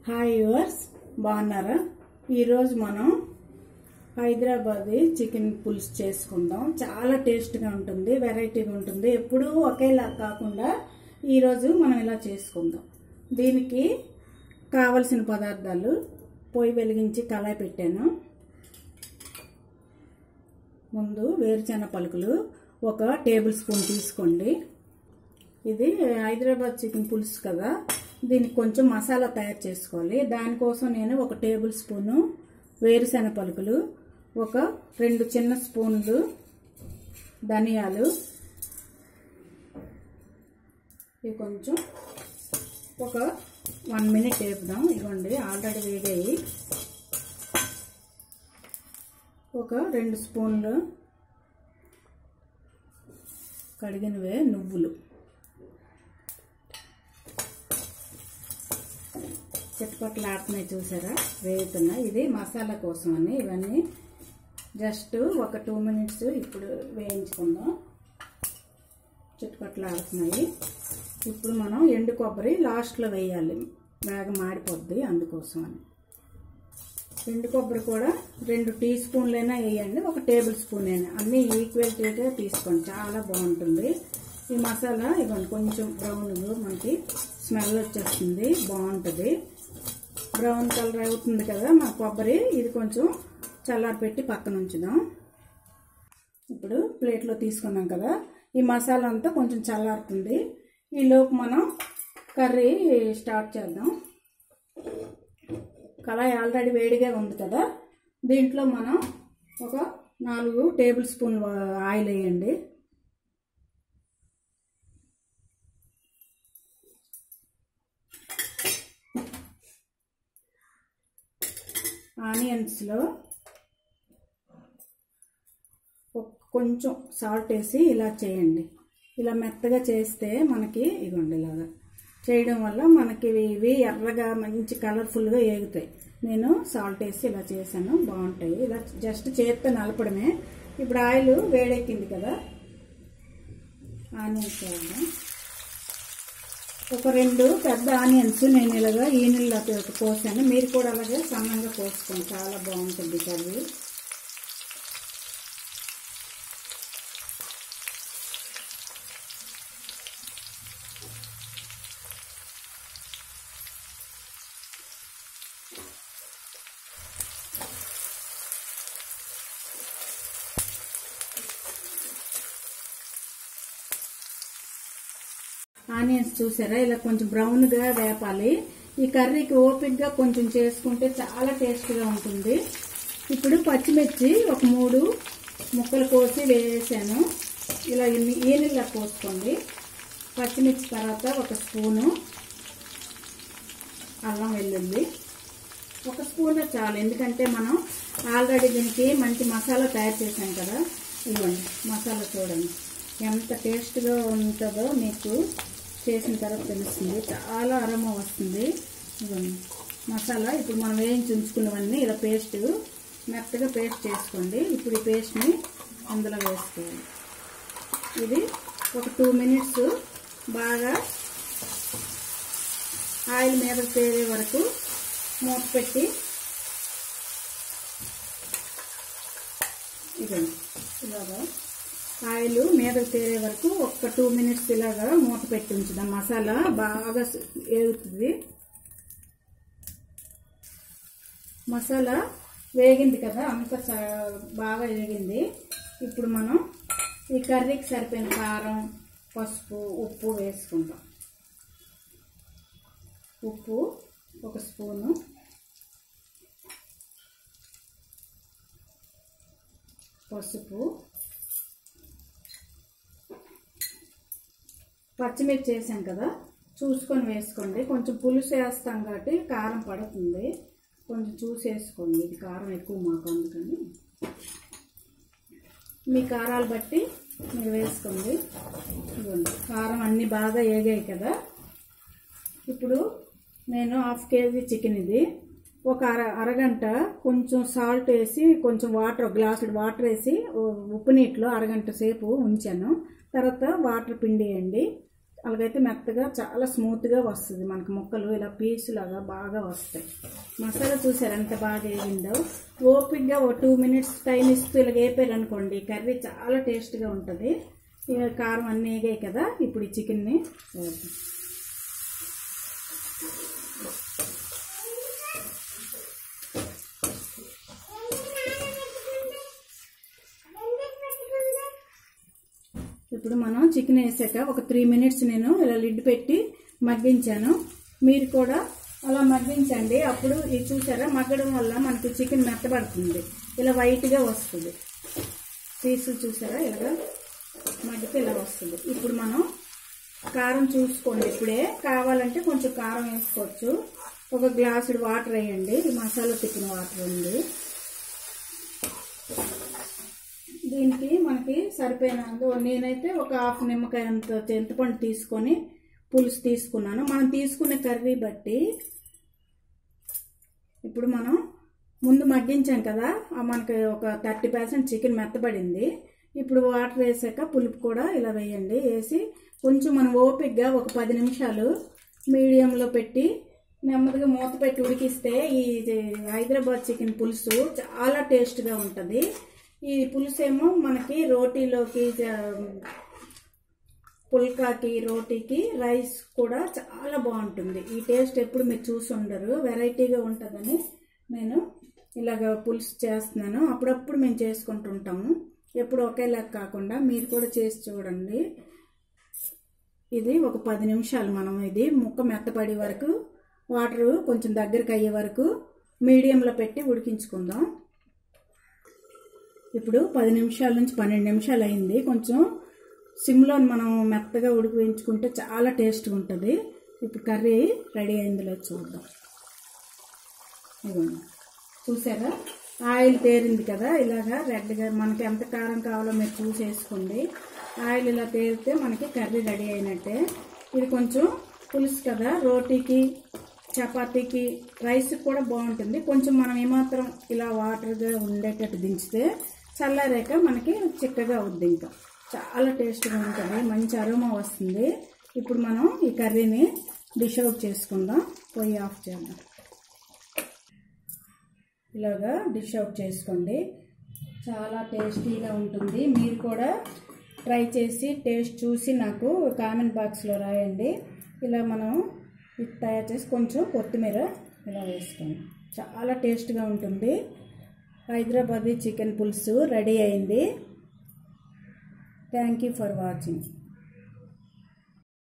hi yours బాగున్నారా ఈరోజు మనం హైదరాబాదీ చికెన్ పులుసు చేసుకుందాం చాలా టేస్ట్గా ఉంటుంది వెరైటీగా ఉంటుంది ఎప్పుడూ ఒకేలా కాకుండా ఈరోజు మనం ఇలా చేసుకుందాం దీనికి కావలసిన పదార్థాలు పొయ్యి వెలిగించి కళాయి పెట్టాను ముందు వేరుశెనగ పలుకులు ఒక టేబుల్ స్పూన్ తీసుకోండి ఇది హైదరాబాద్ చికెన్ పులుసు కదా దీనికి కొంచెం మసాలా తయారు చేసుకోవాలి దానికోసం నేను ఒక టేబుల్ స్పూను వేరుశెనగ పలుకులు ఒక రెండు చిన్న స్పూన్లు ధనియాలు ఇవి కొంచెం ఒక వన్ మినిట్ వేపుదాం ఇవ్వండి ఆల్రెడీ వేగాయి ఒక రెండు స్పూన్లు కడిగినవే నువ్వులు చిట్టుపట్లు ఆడుతున్నాయి చూసారా వేగుతున్నాయి ఇది మసాలా కోసం అని ఇవన్నీ జస్ట్ ఒక టూ మినిట్స్ ఇప్పుడు వేయించుకుందాం చిట్టుపట్లు ఆడుతున్నాయి ఇప్పుడు మనం ఎండు కొబ్బరి లాస్ట్లో వేయాలి బాగా మాడిపోద్ది అందుకోసం అని ఎండు కొబ్బరి కూడా రెండు టీ స్పూన్లైనా వేయండి ఒక టేబుల్ స్పూన్ అయినా అన్నీ ఈక్వాలిటీగా తీసుకోండి చాలా బాగుంటుంది ఈ మసాలా ఇవ్వండి కొంచెం బ్రౌన్గా మనకి స్మెల్ వచ్చేస్తుంది బాగుంటుంది బ్రౌన్ కలర్ అవుతుంది కదా మా కొబ్బరి ఇది కొంచెం చల్లారి పెట్టి పక్కన ఉంచుదాం ఇప్పుడు ప్లేట్లో తీసుకున్నాం కదా ఈ మసాలా అంతా కొంచెం చల్లారుతుంది ఈలోపు మనం కర్రీ స్టార్ట్ చేద్దాం కళాయి ఆల్రెడీ వేడిగా ఉంది కదా దీంట్లో మనం ఒక నాలుగు టేబుల్ స్పూన్ ఆయిల్ వేయండి ఆనియన్స్లో కొంచెం సాల్ట్ వేసి ఇలా చేయండి ఇలా మెత్తగా చేస్తే మనకి ఇవ్వండి ఇలాగా చేయడం వల్ల మనకి ఇవి ఎర్రగా మంచి కలర్ఫుల్గా ఏగుతాయి నేను సాల్ట్ వేసి ఇలా చేశాను బాగుంటాయి ఇలా జస్ట్ చేత్తో నలపడమే ఇప్పుడు ఆయిల్ వేడెక్కింది కదా ఆనియన్స్ వేద్దాం ఒక రెండు పెద్ద ఆనియన్స్ నేను ఇలాగా ఈ నీళ్ళతో కోసాను మీరు కూడా అలాగే సన్నంగా కోసుకోండి చాలా బాగుంటుంది కర్రీ ఆనియన్స్ చూసారా ఇలా కొంచెం బ్రౌన్గా వేపాలి ఈ కర్రీకి ఓపిక్గా కొంచెం చేసుకుంటే చాలా టేస్ట్గా ఉంటుంది ఇప్పుడు పచ్చిమిర్చి ఒక మూడు ముక్కలు కోసి వేసాను ఇలా ఈ నీళ్ళ పోసుకోండి పచ్చిమిర్చి తర్వాత ఒక స్పూను అల్లం వెల్లుల్లి ఒక స్పూన్ చాలు ఎందుకంటే మనం ఆల్రెడీ దీనికి మంచి మసాలా తయారు చేసాం కదా ఇవ్వండి మసాలా చూడండి ఎంత టేస్ట్గా ఉంటుందో మీకు చేసిన తర్వాత తెలుస్తుంది చాలా అరమ వస్తుంది ఇవ్వండి మసాలా ఇప్పుడు మనం వేయించి ఉంచుకున్నవన్నీ ఇలా పేస్ట్ మెత్తగా పేస్ట్ చేసుకోండి ఇప్పుడు ఈ పేస్ట్ని అందులో వేసుకోవాలి ఇది ఒక టూ మినిట్స్ బాగా ఆయిల్ మీద తేరే వరకు మూత పెట్టి ఇదండి ఇలాగా ఆయిల్ మీద తేరే వరకు ఒక టూ మినిట్స్ ఇలాగా మూత పెట్టి ఉంచుదాం మసాలా బాగా ఏగుతుంది మసాలా వేగింది కదా అంత బాగా వేగింది ఇప్పుడు మనం ఈ కర్రీకి సరిపోయిన కారం పసుపు ఉప్పు వేసుకుంటాం ఉప్పు ఒక స్పూను పసుపు పచ్చిమిర్చి వేసాం కదా చూసుకొని వేసుకోండి కొంచెం పులుసు వేస్తాం కాబట్టి కారం పడుతుంది కొంచెం చూసి వేసుకోండి ఇది కారం ఎక్కువ మాకు అందుకని మీ కారాలు బట్టి మీరు వేసుకోండి ఇవ్వండి కారం అన్నీ బాగా ఏగాయి కదా ఇప్పుడు నేను హాఫ్ కేజీ చికెన్ ఇది ఒక అర అరగంట కొంచెం సాల్ట్ వేసి కొంచెం వాటర్ గ్లాసుడు వాటర్ వేసి ఉప్పు నీటిలో అరగంట సేపు ఉంచాను తర్వాత వాటర్ పిండి వేయండి అలాగైతే మెత్తగా చాలా స్మూత్గా వస్తుంది మనకి ముక్కలు ఇలా పీసులాగా బాగా వస్తాయి మసాలా చూసారు ఎంత బాగా వేగిందో ఓపిక్గా ఓ టూ మినిట్స్ టైం ఇస్తూ ఇలా వేపారు అనుకోండి కర్రీ చాలా టేస్ట్గా ఉంటుంది ఇక కారం అన్నీ వేగాయి కదా ఇప్పుడు ఈ చికెన్ని వేద్దాం ఇప్పుడు మనం చికెన్ వేసాక ఒక త్రీ మినిట్స్ నేను ఇలా లిడ్ పెట్టి మగ్గించాను మీరు కూడా అలా మగ్గించండి అప్పుడు ఇది చూసారా మగ్గడం వల్ల మనకి చికెన్ మెత్తబడుతుంది ఇలా వైట్గా వస్తుంది పీసులు చూసారా ఇలాగా మగ్గితే ఇలా వస్తుంది ఇప్పుడు మనం కారం చూసుకోండి ఇప్పుడే కావాలంటే కొంచెం కారం వేసుకోవచ్చు ఒక గ్లాసుడు వాటర్ వేయండి ఈ మసాలా తిప్పిన వాటర్ ఉంది దీనికి మనకి సరిపోయినందు నేనైతే ఒక హాఫ్ నిమ్మకాయ అంత చింతపండు తీసుకొని పులుసు తీసుకున్నాను మనం తీసుకునే కర్రీ బట్టి ఇప్పుడు మనం ముందు మగ్గించాం కదా ఆ మనకి ఒక థర్టీ పర్సెంట్ చికెన్ మెత్తబడింది ఇప్పుడు వాటర్ వేసాక పులుపు కూడా ఇలా వేయండి వేసి కొంచెం మనం ఓపిక్గా ఒక పది నిమిషాలు మీడియంలో పెట్టి నెమ్మదిగా మూత పెట్టి ఉడికిస్తే ఈ ఇది హైదరాబాద్ చికెన్ పులుసు చాలా టేస్ట్గా ఉంటుంది ఈ పులుసు ఏమో మనకి రోటీలోకి జ- పుల్కాకి రోటీకి రైస్ కూడా చాలా బాగుంటుంది ఈ టేస్ట్ ఎప్పుడు మీరు చూసి ఉండరు వెరైటీగా ఉంటుందని నేను ఇలాగ పులుసు చేస్తున్నాను అప్పుడప్పుడు మేము చేసుకుంటుంటాము ఎప్పుడు ఒకేలాగా కాకుండా మీరు కూడా చేసి చూడండి ఇది ఒక పది నిమిషాలు మనం ఇది ముక్క మెత్తపడే వరకు వాటర్ కొంచెం దగ్గరికి అయ్యే వరకు మీడియంలో పెట్టి ఉడికించుకుందాం ఇప్పుడు పది నిమిషాల నుంచి పన్నెండు నిమిషాలు అయింది కొంచెం సిమ్లో మనం మెత్తగా ఉడికించుకుంటే చాలా టేస్ట్గా ఉంటుంది ఇప్పుడు కర్రీ రెడీ అయిందిలో చూద్దాం ఇదిగోండి చూసారా ఆయిల్ తేరింది కదా ఇలాగా రెడ్గా మనకి ఎంత కారం కావాలో మీరు చూసి వేసుకోండి ఆయిల్ ఇలా తేరితే మనకి కర్రీ రెడీ అయినట్టే ఇది కొంచెం పులుసు కదా రోటీకి చపాతీకి రైస్కి కూడా బాగుంటుంది కొంచెం మనం ఏమాత్రం ఇలా వాటర్గా ఉండేటట్టు దించితే చల్లారాక మనకి చిక్కగా అవుద్ది ఇంకా చాలా టేస్ట్గా ఉంటుంది మంచి అరోమా వస్తుంది ఇప్పుడు మనం ఈ కర్రీని డిష్ అవుట్ చేసుకుందాం పొయ్యి ఆఫ్ చేద్దాం ఇలాగా డిష్ అవుట్ చేసుకోండి చాలా టేస్టీగా ఉంటుంది మీరు కూడా ట్రై చేసి టేస్ట్ చూసి నాకు కామెంట్ బాక్స్లో రాయండి ఇలా మనం ఇది తయారు చేసి కొంచెం కొత్తిమీర ఇలా వేసుకోండి చాలా టేస్ట్గా ఉంటుంది హైదరాబాదీ చికెన్ పులుసు రెడీ అయింది థ్యాంక్ యూ ఫర్ వాచింగ్